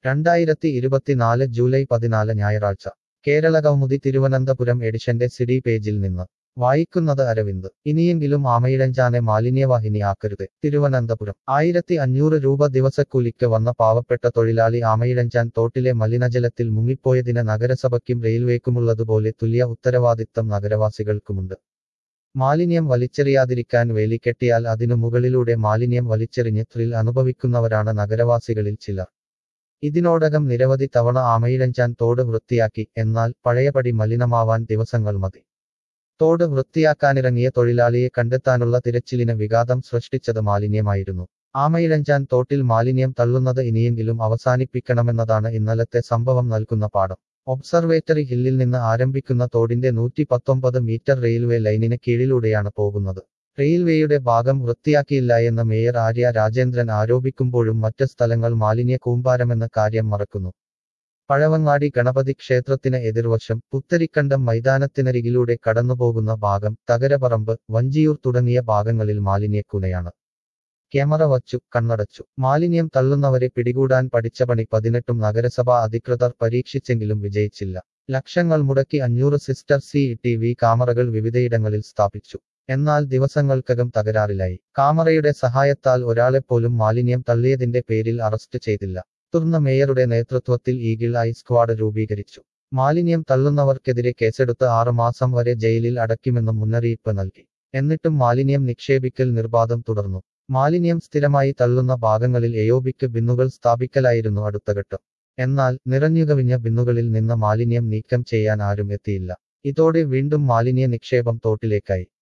രണ്ടായിരത്തി ഇരുപത്തിനാല് ജൂലൈ പതിനാല് ഞായറാഴ്ച കേരള കൗമുദി തിരുവനന്തപുരം എഡിഷന്റെ സിഡി പേജിൽ നിന്ന് വായിക്കുന്നത് അരവിന്ദ് ഇനിയെങ്കിലും ആമയിഴഞ്ചാനെ മാലിന്യവാഹിനി ആക്കരുത് തിരുവനന്തപുരം ആയിരത്തി അഞ്ഞൂറ് രൂപ ദിവസക്കൂലിക്ക് വന്ന പാവപ്പെട്ട തൊഴിലാളി ആമയിഴഞ്ചാൻ തോട്ടിലെ മലിനജലത്തിൽ മുങ്ങിപ്പോയതിന് നഗരസഭയ്ക്കും റെയിൽവേക്കുമുള്ളതുപോലെ തുല്യ ഉത്തരവാദിത്തം നഗരവാസികൾക്കുമുണ്ട് മാലിന്യം വലിച്ചെറിയാതിരിക്കാൻ വേലി കെട്ടിയാൽ അതിനു മുകളിലൂടെ മാലിന്യം വലിച്ചെറിഞ്ഞ് ത്രിൽ അനുഭവിക്കുന്നവരാണ് നഗരവാസികളിൽ ചിലർ ഇതിനോടകം നിരവധി തവണ ആമയിഴഞ്ചാൻ തോട് വൃത്തിയാക്കി എന്നാൽ പഴയപടി മലിനമാവാൻ ദിവസങ്ങൾ മതി തോട് വൃത്തിയാക്കാനിറങ്ങിയ തൊഴിലാളിയെ കണ്ടെത്താനുള്ള തിരച്ചിലിന് വിഘാതം സൃഷ്ടിച്ചത് മാലിന്യമായിരുന്നു ആമയിഴഞ്ചാൻ തോട്ടിൽ മാലിന്യം തള്ളുന്നത് ഇനിയെങ്കിലും അവസാനിപ്പിക്കണമെന്നതാണ് ഇന്നലത്തെ സംഭവം നൽകുന്ന പാഠം ഒബ്സർവേറ്ററി ഹില്ലിൽ നിന്ന് ആരംഭിക്കുന്ന തോടിന്റെ നൂറ്റി പത്തൊമ്പത് മീറ്റർ റെയിൽവേ ലൈനിന് കീഴിലൂടെയാണ് പോകുന്നത് റെയിൽവേയുടെ ഭാഗം വൃത്തിയാക്കിയില്ല എന്ന് മേയർ ആര്യ രാജേന്ദ്രൻ ആരോപിക്കുമ്പോഴും മറ്റ് സ്ഥലങ്ങൾ മാലിന്യ കൂമ്പാരമെന്ന കാര്യം മറക്കുന്നു പഴവങ്ങാടി ഗണപതി ക്ഷേത്രത്തിന് എതിർവശം പുത്തരിക്കണ്ടം മൈതാനത്തിനരികിലൂടെ കടന്നുപോകുന്ന ഭാഗം തകരപറമ്പ് വഞ്ചിയൂർ തുടങ്ങിയ ഭാഗങ്ങളിൽ മാലിന്യക്കുനയാണ് ക്യാമറ വച്ചു കണ്ണടച്ചു മാലിന്യം തള്ളുന്നവരെ പിടികൂടാൻ പഠിച്ച പണി പതിനെട്ടും നഗരസഭാ അധികൃതർ പരീക്ഷിച്ചെങ്കിലും വിജയിച്ചില്ല ലക്ഷങ്ങൾ മുടക്കി അഞ്ഞൂറ് സിസ്റ്റർ സി ടി വി ക്യാമറകൾ വിവിധയിടങ്ങളിൽ സ്ഥാപിച്ചു എന്നാൽ ദിവസങ്ങൾക്കകം തകരാറിലായി കാമറയുടെ സഹായത്താൽ ഒരാളെപ്പോലും മാലിന്യം തള്ളിയതിന്റെ പേരിൽ അറസ്റ്റ് ചെയ്തില്ല തുടർന്ന് മേയറുടെ നേതൃത്വത്തിൽ ഈഗിൾ ഐ സ്ക്വാഡ് രൂപീകരിച്ചു മാലിന്യം തള്ളുന്നവർക്കെതിരെ കേസെടുത്ത് ആറുമാസം വരെ ജയിലിൽ അടയ്ക്കുമെന്നും മുന്നറിയിപ്പ് നൽകി എന്നിട്ടും മാലിന്യം നിക്ഷേപിക്കൽ നിർബാധം തുടർന്നു മാലിന്യം സ്ഥിരമായി തള്ളുന്ന ഭാഗങ്ങളിൽ എയോബിക്ക് ബിന്നുകൾ സ്ഥാപിക്കലായിരുന്നു അടുത്ത ഘട്ടം എന്നാൽ നിറഞ്ഞുകവിഞ്ഞ ബിന്നുകളിൽ നിന്ന് മാലിന്യം നീക്കം ചെയ്യാൻ ആരും എത്തിയില്ല ഇതോടെ വീണ്ടും മാലിന്യ നിക്ഷേപം തോട്ടിലേക്കായി